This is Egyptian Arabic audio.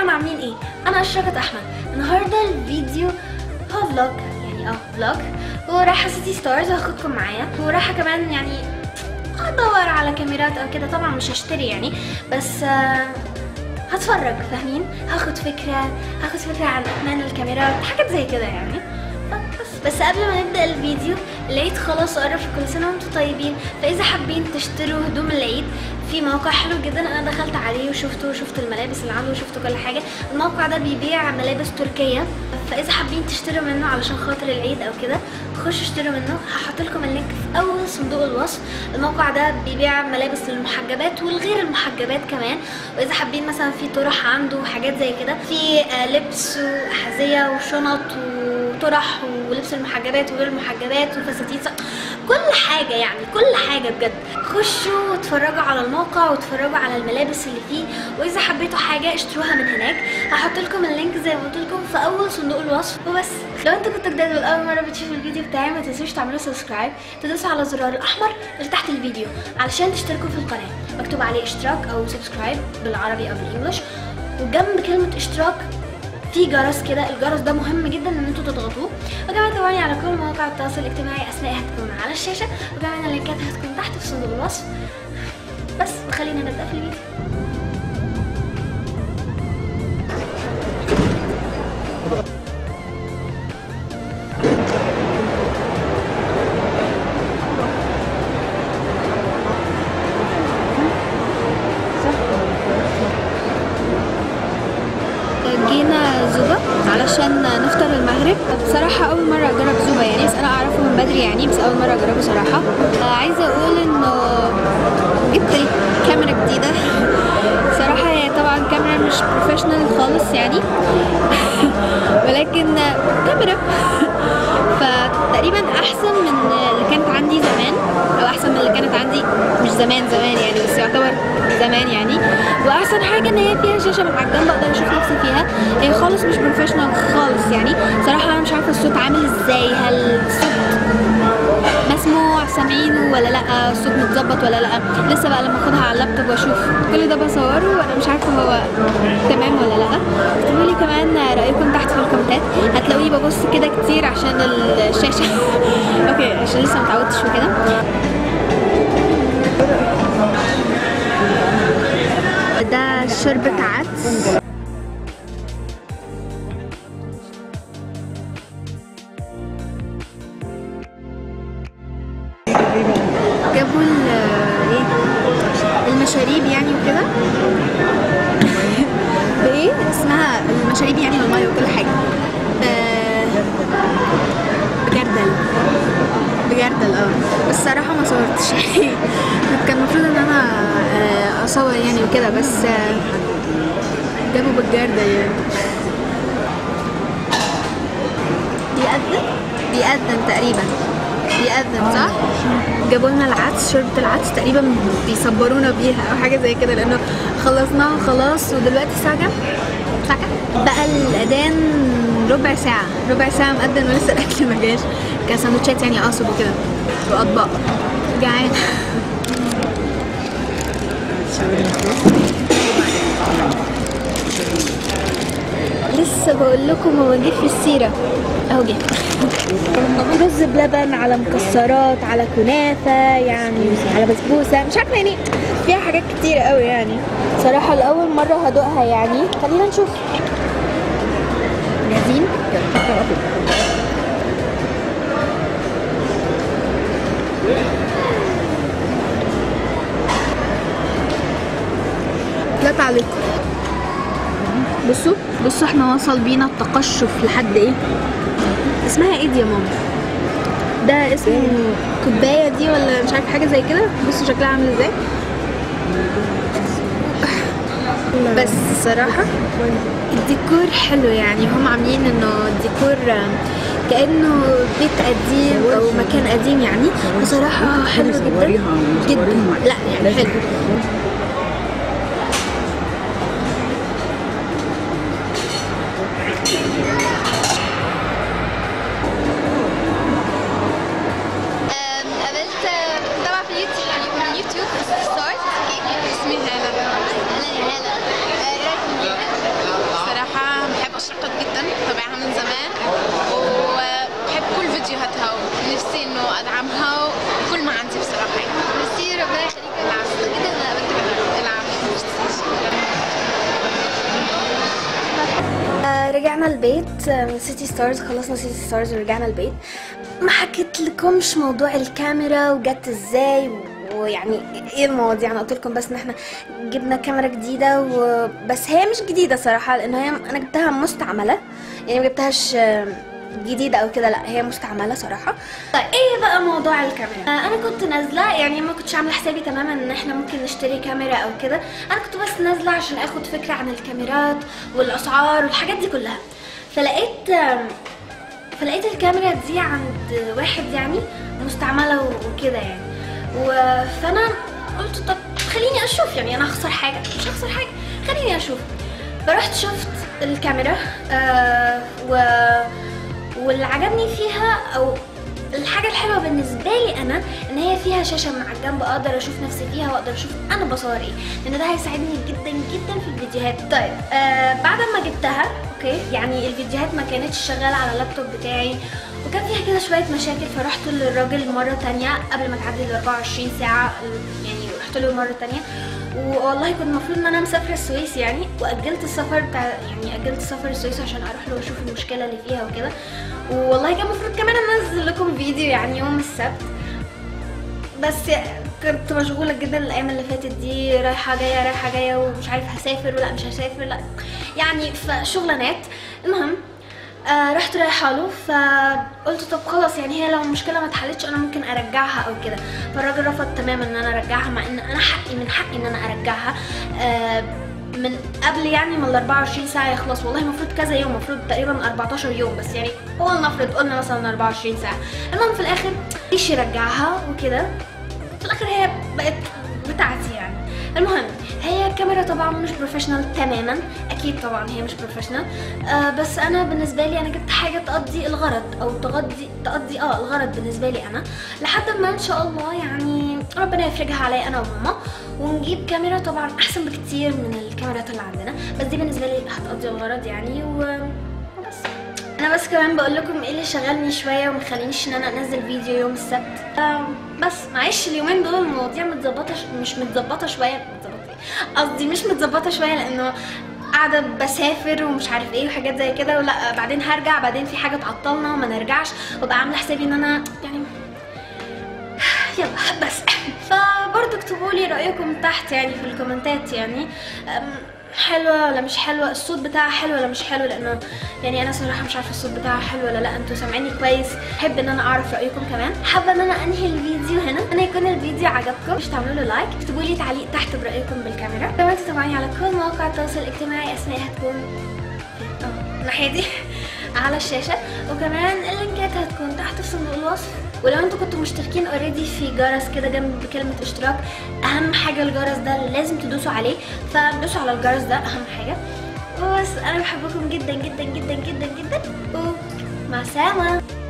ازيكم عاملين ايه انا اشرفت احمد النهارده الفيديو هو فلوج يعني اه فلوج ورايحه سيتي ستارز هاخدكم معايا ورايحه كمان يعني ادور على كاميرات او كده طبعا مش هشتري يعني بس آه هتفرج فاهمين هاخد فكره هاخد فكره عن اثمان الكاميرات حاجات زي كده يعني بس بس قبل ما نبدا الفيديو العيد خلاص قرب كل سنه وانتم طيبين فاذا حابين تشتروا هدوم العيد في موقع حلو جدا انا دخلت عليه وشفته وشفت الملابس اللي عنده وشفت كل حاجه الموقع ده بيبيع ملابس تركيه فاذا حابين تشتروا منه علشان خاطر العيد او كده خشوا اشتروا منه هحط لكم اللينك في اول صندوق الوصف الموقع ده بيبيع ملابس للمحجبات والغير المحجبات كمان واذا حابين مثلا في طرح عنده حاجات زي كده في آه، لبس واحذيه وشنط وطرح ولبس المحجبات وغير المحجبات وفساتين كل حاجه يعني كل حاجه بجد خشوا واتفرجوا على الموقع واتفرجوا على الملابس اللي فيه واذا حبيتوا حاجه اشتروها من هناك هحط لكم اللينك زي ما قلت لكم في اول صندوق الوصف وبس لو انتوا كنتوا جداد واول مره بتشوفوا الفيديو بتاعي ما تنسوش تعملوا سبسكرايب تدوسوا على الزرار الاحمر اللي تحت الفيديو علشان تشتركوا في القناه مكتوب عليه اشتراك او سبسكرايب بالعربي او بالانجلش وجنب كلمه اشتراك في جرس كده الجرس ده مهم جدا ان انتوا تضغطوه وكمان تابعوني على كل مواقع التواصل الاجتماعي اسماء هتكون على الشاشه وكمان اللينكات هتكون تحت في صندوق الوصف بس وخلينا نبدا في الفيديو جينا زوبا علشان نفطر المغرب بصراحة أول مرة أجرب زوبا يعني بس أنا أعرفه من بدري يعني بس أول مرة أجربه صراحة آه، عايزة أقول إنه جبت كاميرا جديدة صراحة هي طبعا كاميرا مش بروفيشنال خالص يعني ولكن كاميرا فتقريبا أحسن من اللي كانت عندي زمان أو أحسن من اللي كانت عندي مش زمان زمان يعني بس يعتبر زمان يعني واحسن حاجه ان هي فيها شاشه من على الجنب اقدر اشوف نفسي فيها هي خالص مش بروفيشنال خالص يعني صراحه انا مش عارفه الصوت عامل ازاي هل الصوت مسموع سامعينه ولا لا الصوت متظبط ولا لا لسه بقى لما اخدها على اللابتوب واشوف كل ده بصوره وانا مش عارفه هو تمام ولا لا قولوا لي كمان رايكم تحت في الكومنتات هتلاقوني ببص كده كتير عشان الشاشه اوكي عشان لسه متعودتش وكده ده شوربة عدس جابوا ال ايه المشاريب يعني وكده بايه اسمها المشاريب يعني والميه وكل حاجه آه، بجردل بجردل اه بس الصراحه ما صورتش يعني كان المفروض ان انا آه، اصور يعني وكده بس آه، جابوا بالجردل يعني بيأذن بيأذن تقريبا بيأذن صح؟ جابوا لنا العدس شوربة العدس تقريبا بيصبرونا بيها او حاجة زي كده لانه خلصناها خلاص ودلوقتي الساعة كام؟ الساعة كام؟ بقى الأذان ربع ساعة ربع ساعة مقدم ولسه الأكل ما جاش كسندوتشات يعني أقصد وكده وأطباق جعان لسه بقول لكم هو جه في السيرة اهو جه رز بلبن على مكسرات على كنافة يعني على بسبوسة مش عارفة يعني فيها حاجات كتير قوي يعني صراحة لأول مرة هدوقها يعني خلينا نشوف جاهزين؟ لا تعليق بصوا بصوا احنا وصل بينا التقشف لحد ايه اسمها ايه دي يا ماما ده اسمه كوبايه دي ولا مش عارفه حاجه زي كده بصوا شكلها عامل ازاي بس الصراحه الديكور حلو يعني هم عاملين انه الديكور آه، كانه بيت قديم او مكان قديم يعني بصراحه حلو جدا جدا لا يعني حلو قابلت طبعا في اليوتيوب يعني من اليوتيوب ستارت اسمي هالة هالة هالة ايه رايك في الميك رجعنا البيت من سيتي ستارز خلصنا سيتي ستارز ورجعنا البيت ما حكيت لكمش موضوع الكاميرا وجت ازاي ويعني ايه المواضيع انا قلت لكم بس ان احنا جبنا كاميرا جديده وبس هي مش جديده صراحه لان هي انا جبتها مستعمله يعني ما جبتهاش جديدة او كده لا هي مستعملة صراحة طيب ايه بقى موضوع الكاميرا آه انا كنت نازلة يعني ما كنتش عاملة حسابي تماما ان احنا ممكن نشتري كاميرا او كده انا كنت بس نازلة عشان اخد فكرة عن الكاميرات والاسعار والحاجات دي كلها فلقيت آم، فلقيت الكاميرا دي عند واحد يعني مستعملة وكده يعني و- فانا قلت طب خليني اشوف يعني انا هخسر حاجة مش هخسر حاجة خليني اشوف فرحت شفت الكاميرا آه و واللي عجبني فيها او الحاجة الحلوة بالنسبة لي أنا إن هي فيها شاشة من على الجنب أقدر أشوف نفسي فيها وأقدر أشوف أنا بصور إيه لأن ده هيساعدني جدا جدا في الفيديوهات طيب آه بعد ما جبتها أوكي يعني الفيديوهات ما كانتش شغالة على اللابتوب بتاعي وكان فيها كده شوية مشاكل فرحت للراجل مرة تانية قبل ما تعدي ال 24 ساعة يعني رحت له مرة تانية والله كنت المفروض ان انا مسافره السويس يعني واجلت السفر بتاع يعني اجلت سفر السويس عشان اروح له واشوف المشكله اللي فيها وكده والله كان المفروض كمان انزل لكم فيديو يعني يوم السبت بس كنت مشغوله جدا الايام اللي فاتت دي رايحه جايه رايحه جايه ومش عارف هسافر ولا مش هسافر لا يعني فشغلانات المهم آه رحت رايحه له فقلت طب خلاص يعني هي لو المشكله ما اتحلتش انا ممكن ارجعها او كده فالراجل رفض تماما ان انا ارجعها مع ان انا حقي من حقي ان انا ارجعها آه من قبل يعني ما ال 24 ساعه يخلص والله المفروض كذا يوم المفروض تقريبا 14 يوم بس يعني هو نفرض قلنا مثلا 24 ساعه المهم في الاخر ايش يرجعها وكده في الاخر هي بقت بتاعتي يعني المهم هي كاميرا طبعا مش بروفيشنال تماما اكيد طبعا هي مش بروفيشنال آه بس انا بالنسبه لي انا جبت حاجه تقضي الغرض او تقضي تقضي اه الغرض بالنسبه لي انا لحد ما ان شاء الله يعني ربنا يفرجها عليا انا وماما ونجيب كاميرا طبعا احسن بكتير من الكاميرات اللي عندنا بس دي بالنسبه لي هتقضي الغرض يعني و- وبس انا بس كمان بقول لكم ايه اللي شغلني شويه ومخلينيش ان انا انزل فيديو يوم السبت آم، بس معلش اليومين دول المواضيع متظبطه ش... مش متظبطه شويه متظبطه إيه؟ قصدي مش متظبطه شويه لانه قاعده بسافر ومش عارف ايه وحاجات زي كده ولا بعدين هرجع بعدين في حاجه تعطلنا وما نرجعش وابقى عامله حسابي ان انا يعني يلا بس فبرضه اكتبوا لي رايكم تحت يعني في الكومنتات يعني أم، حلوه ولا مش حلوه الصوت بتاعها حلو ولا مش حلو لانه يعني انا صراحه مش عارفه الصوت بتاعها حلو ولا لا انتوا سامعيني كويس احب ان انا اعرف رايكم كمان حابه ان انا انهي الفيديو هنا انا يكون الفيديو عجبكم مش تعملوا له لايك اكتبوا لي تعليق تحت برايكم بالكاميرا كمان تتابعوني على كل مواقع التواصل الاجتماعي اسماء هتكون اه الناحيه دي على الشاشه وكمان اللينكات هتكون تحت في صندوق الوصف ولو انتوا كنتوا مشتركين اوريدي في جرس كده جنب كلمه اشتراك اهم حاجه الجرس ده لازم تدوسوا عليه فدوسوا على الجرس ده اهم حاجه وبس انا بحبكم جدا جدا جدا جدا جدا ومع السلامه